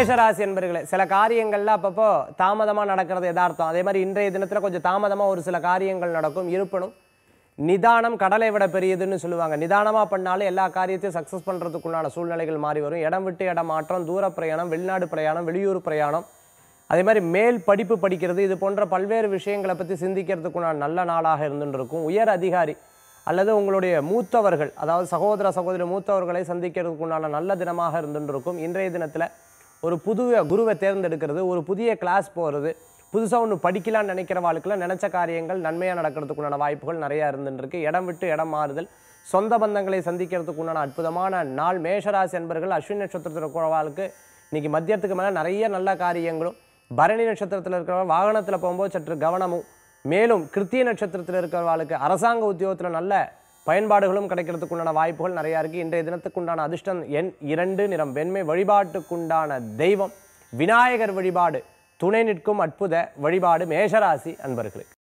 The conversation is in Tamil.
மேஷராசி என்பர்களே சில காரியங்கள்ல அப்பப்போ தாமதமா நடக்கிறது யதார்த்தம் அதே மாதிரி இன்றைய தினத்துல கொஞ்சம் தாமதமா ஒரு சில காரியங்கள் நடக்கும் இருப்பினும் நிதானம் கடலை விட பெரியதுன்னு சொல்லுவாங்க நிதானமா பண்ணாலும் எல்லா காரியத்தையும் சக்சஸ் பண்றதுக்குள்ளான சூழ்நிலைகள் மாறி வரும் இடம் விட்டு இடம் மாற்றம் தூர பிரயாணம் வெளிநாடு பிரயாணம் வெளியூர் பிரயாணம் அதே மாதிரி மேல் படிப்பு படிக்கிறது இது போன்ற பல்வேறு விஷயங்களை பற்றி சிந்திக்கிறதுக்குண்டான நல்ல நாளாக இருந்துட்டு இருக்கும் உயர் அதிகாரி அல்லது உங்களுடைய மூத்தவர்கள் அதாவது சகோதர சகோதரி மூத்தவர்களை சந்திக்கிறதுக்குண்டான நல்ல தினமாக இருந்துட்டு இருக்கும் இன்றைய தினத்தில் ஒரு புது குருவை தேர்ந்தெடுக்கிறது ஒரு புதிய கிளாஸ் போகிறது புதுசாக ஒன்று படிக்கலாம்னு நினைக்கிற வாழ்க்கையில் நினச்ச காரியங்கள் நன்மையாக நடக்கிறதுக்குண்டான வாய்ப்புகள் நிறையா இருந்துட்டு இருக்கு இடம் விட்டு இடம் மாறுதல் சொந்த பந்தங்களை சந்திக்கிறதுக்குண்டான அற்புதமான நாள் மேஷராசி என்பர்கள் அஸ்வின் நட்சத்திரத்தில் இருக்கிறவாளுக்கு இன்னைக்கு மத்தியத்துக்கு மேலே நிறைய நல்ல காரியங்களும் பரணி நட்சத்திரத்தில் இருக்கிறவங்க வாகனத்தில் போகும்போது சற்று கவனமும் மேலும் கிருத்திய நட்சத்திரத்தில் இருக்கிறவர்களுக்கு அரசாங்க உத்தியோகத்தில் நல்ல பயன்பாடுகளும் கிடைக்கிறதுக்குண்டான வாய்ப்புகள் நிறையா இருக்குது இன்றைய தினத்துக்குண்டான அதிர்ஷ்டம் எண் இரண்டு நிறம் வெண்மை வழிபாட்டுக்குண்டான தெய்வம் விநாயகர் வழிபாடு துணை நிற்கும் அற்புத வழிபாடு மேஷராசி அன்பர்களுக்கு